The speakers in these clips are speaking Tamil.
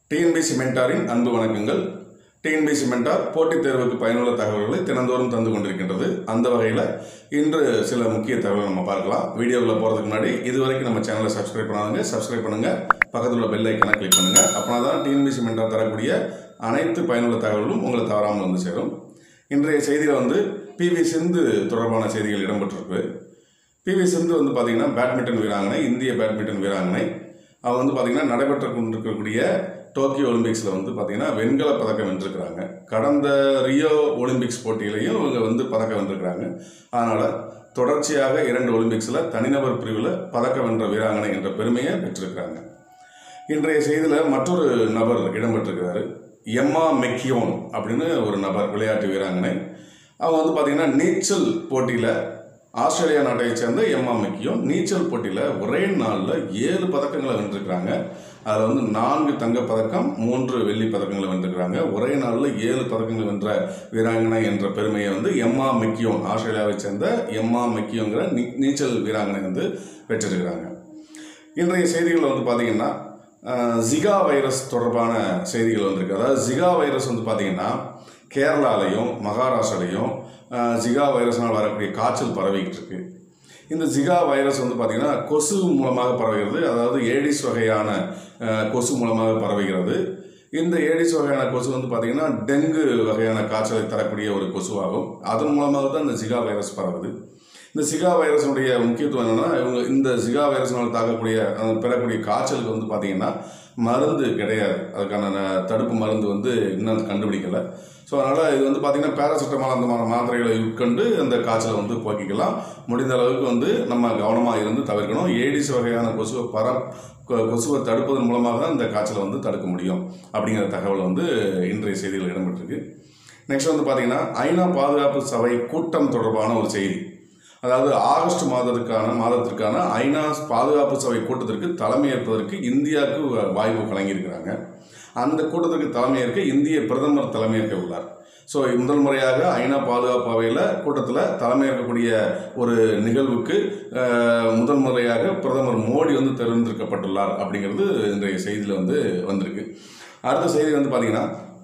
டிஎன்பிசி மென்டாரின் அன்பு வணக்கங்கள் டிஎன்பிசி மென்டார் போட்டித் தேர்வுக்கு பயனுள்ள தகவல்களை தினந்தோறும் தந்து கொண்டிருக்கின்றது அந்த வகையில் இன்று சில முக்கிய தகவல்கள் நம்ம பார்க்கலாம் வீடியோவில் போகிறதுக்கு முன்னாடி இதுவரைக்கும் நம்ம சேனலை சப்ஸ்கிரைப் பண்ணாதுங்க சப்ஸ்கிரைப் பண்ணுங்கள் பக்கத்தில் உள்ள பெல் ஐக்கானை கிளிக் பண்ணுங்கள் அப்படின்னா தான் டிஎன்பிசி மென்டார் தரக்கூடிய அனைத்து பயனுள்ள தகவல்களும் உங்களை தவறாமல் வந்து சேரும் இன்றைய செய்தியில் வந்து பிவி சிந்து தொடர்பான செய்திகள் இடம்பெற்றிருக்கு பிவி சிந்து வந்து பார்த்தீங்கன்னா பேட்மிண்டன் வீராங்கனை இந்திய பேட்மிண்டன் வீராங்கனை அவங்க வந்து பார்த்தீங்கன்னா நடைபெற்று கொண்டிருக்கக்கூடிய டோக்கியோ ஒலிம்பிக்ஸில் வந்து பார்த்தீங்கன்னா வெண்கல பதக்கம் வென்றிருக்கிறாங்க கடந்த ரியோ ஒலிம்பிக்ஸ் போட்டியிலையும் இவங்க வந்து பதக்கம் வென்றிருக்கிறாங்க அதனால் தொடர்ச்சியாக இரண்டு ஒலிம்பிக்ஸில் தனிநபர் பிரிவில் பதக்கம் வென்ற வீராங்கனை என்ற பெருமையை பெற்றிருக்கிறாங்க இன்றைய செய்தியில் மற்றொரு நபர் இடம்பெற்றிருக்கிறாரு எம்மா மெக்கியோன் அப்படின்னு ஒரு நபர் விளையாட்டு வீராங்கனை அவங்க வந்து பார்த்தீங்கன்னா நீச்சல் போட்டியில் ஆஸ்திரேலியா நாட்டை சேர்ந்த எம்மா மெக்கியோன் நீச்சல் போட்டியில் ஒரே நாளில் ஏழு பதக்கங்களை வென்றிருக்கிறாங்க அதில் வந்து நான்கு தங்கப் பதக்கம் மூன்று வெள்ளி பதக்கங்களை வென்றிருக்கிறாங்க ஒரே நாளில் ஏழு பதக்கங்கள் வென்ற வீராங்கனை என்ற பெருமையை வந்து எம்மா மெக்கியோன் ஆஸ்திரேலியாவை சேர்ந்த எம்மா மெக்கியோங்கிற நீ நீச்சல் வீராங்கனை வந்து பெற்றிருக்கிறாங்க இன்றைய செய்திகள் வந்து பார்த்தீங்கன்னா அஹ், ஜிகா வைரஸ் தொடர்பான செய்திகள் வந்திருக்கு அதாவது ஜிகா வைரஸ் வந்து பார்த்தீங்கன்னா கேரளாலையும் மகாராஷ்டிராலையும் அஹ், ஜிகா வைரஸ்னால் வரக்கூடிய காய்ச்சல் பரவிக்கிட்டு இருக்கு இந்த ஜிகா வைரஸ் வந்து பார்த்தீங்கன்னா கொசு மூலமாக பரவுகிறது அதாவது ஏடிஸ் வகையான அஹ், கொசு மூலமாக பரவுகிறது இந்த ஏடிஸ் வகையான கொசு வந்து பார்த்தீங்கன்னா டெங்கு வகையான காய்ச்சலை தரக்கூடிய ஒரு கொசுவாகும் அதன் மூலமாக தான் இந்த ஜிகா வைரஸ் பரவுது இந்த சிகா வைரஸுடைய முக்கியத்துவம் என்னன்னா இவங்க இந்த சிகா வைரஸ்னால் தாக்கக்கூடிய அஹ், பெறக்கூடிய காய்ச்சலுக்கு வந்து பார்த்தீங்கன்னா மருந்து கிடையாது அதுக்கான ந- தடுப்பு மருந்து வந்து இன்னும் கண்டுபிடிக்கல ஸோ அதனால் இது வந்து பார்த்தீங்கன்னா பேராசிட்டமால் அந்த மாதிரி மாத்திரைகளை உட்கொண்டு அந்த காய்ச்சலை வந்து போக்கிக்கலாம் முடிந்த அளவுக்கு வந்து நம்ம கவனமாக இருந்து தவிர்க்கணும் ஏடிஸ் வகையான கொசுவை பர கொ- கொசுவை தடுப்பதன் மூலமாக தான் இந்த காய்ச்சலை வந்து தடுக்க முடியும் அப்படிங்கிற தகவல் வந்து இன்றைய செய்திகள் இடம்பெற்றிருக்கு நெக்ஸ்ட் வந்து பார்த்தீங்கன்னா ஐநா பாதுகாப்பு சபை கூட்டம் தொடர்பான ஒரு செய்தி அதாவது ஆகஸ்ட் மாதத்திற்கான மாதத்திற்கான ஐநா பாதுகாப்பு சபை கூட்டத்திற்கு தலைமையேற்பதற்கு இந்தியாவுக்கு வ- வாய்ப்பு வழங்கியிருக்கிறாங்க அந்த கூட்டத்திற்கு தலைமையேற்க இந்திய பிரதமர் தலைமையேற்க உள்ளார் ஸோ முதல் முறையாக ஐநா பாதுகாப்பு அவையில் கூட்டத்தில் தலைமையேற்கக்கூடிய ஒரு நிகழ்வுக்கு அஹ், முதல் முறையாக பிரதமர் மோடி வந்து தேர்ந்தெடுக்கப்பட்டுள்ளார் அப்படிங்கிறது இன்றைய செய்தியில் வந்து வந்திருக்கு அடுத்த செய்தி வந்து பார்த்தீங்கன்னா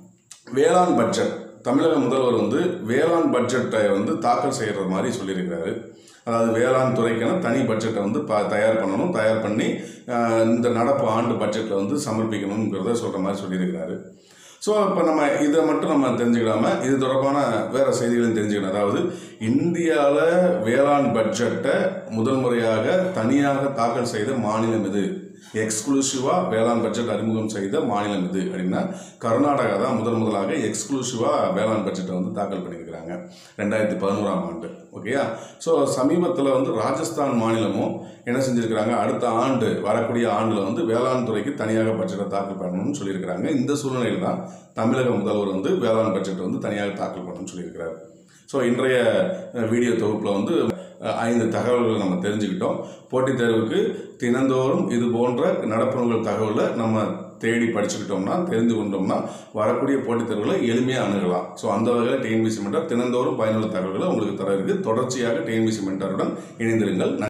வேளாண் பட்ஜெட் தமிழக முதல்வர் வந்து வேளாண் பட்ஜெட்டை வந்து தாக்கல் செய்கிறது மாதிரி சொல்லியிருக்கிறாரு அதாவது வேளாண் துறைக்கான தனி பட்ஜெட்டை வந்து ப தயார் பண்ணணும் தயார் பண்ணி ஆஹ், இந்த நடப்பு ஆண்டு பட்ஜெட்டில் வந்து சமர்ப்பிக்கணுங்கிறத சொல்கிற மாதிரி சொல்லியிருக்கிறாரு ஸோ இப்போ நம்ம இதை மட்டும் நம்ம தெரிஞ்சுக்கிடாம இது தொடர்பான வேற செய்திகளையும் தெரிஞ்சுக்கணும் அதாவது இந்தியாவில் வேளாண் பட்ஜெட்டை முதல் முறையாக தனியாக தாக்கல் செய்த மாநிலம் இது எக்ஸ்க்ளூசிவாக வேளாண் பட்ஜெட் அறிமுகம் செய்த மாநிலம் இது அப்படின்னா கர்நாடகா தான் முதல் முதலாக எக்ஸ்க்ளூசிவாக வேளாண் பட்ஜெட்டை வந்து தாக்கல் பண்ணியிருக்கிறாங்க ரெண்டாயிரத்தி பதினோராம் ஆண்டு ஓகேயா ஸோ சமீபத்தில் வந்து ராஜஸ்தான் மாநிலமும் என்ன செஞ்சுருக்கிறாங்க அடுத்த ஆண்டு வரக்கூடிய ஆண்டில் வந்து வேளாண் துறைக்கு தனியாக பட்ஜெட்டை தாக்கல் பண்ணணும்னு சொல்லியிருக்கிறாங்க இந்த சூழ்நிலையில் தான் தமிழக முதல்வர் வந்து வேளாண் பட்ஜெட்டை வந்து தனியாக தாக்கல் பண்ணணும்னு சொல்லியிருக்கிறார் ஸோ இன்றைய அஹ், வீடியோ தொகுப்பில் வந்து அஹ், ஐந்து தகவல்கள் நம்ம தெரிஞ்சுக்கிட்டோம் போட்டித் தேர்வுக்கு தினந்தோறும் இது போன்ற நடப்புகள் தகவலை நம்ம தேடி படிச்சுக்கிட்டோம்னா தெரிந்து கொண்டோம்னா வரக்கூடிய போட்டித் தேர்வுகளை எளிமையாக அணுகலாம் ஸோ அந்த வகையில் டிஎன்பிசி மென்டார் தினந்தோறும் பயனுள்ள தகவல்களை உங்களுக்கு தர இருக்கு தொடர்ச்சியாக டிஎன்பிசி மென்டாருடன் இணைந்திருங்கள்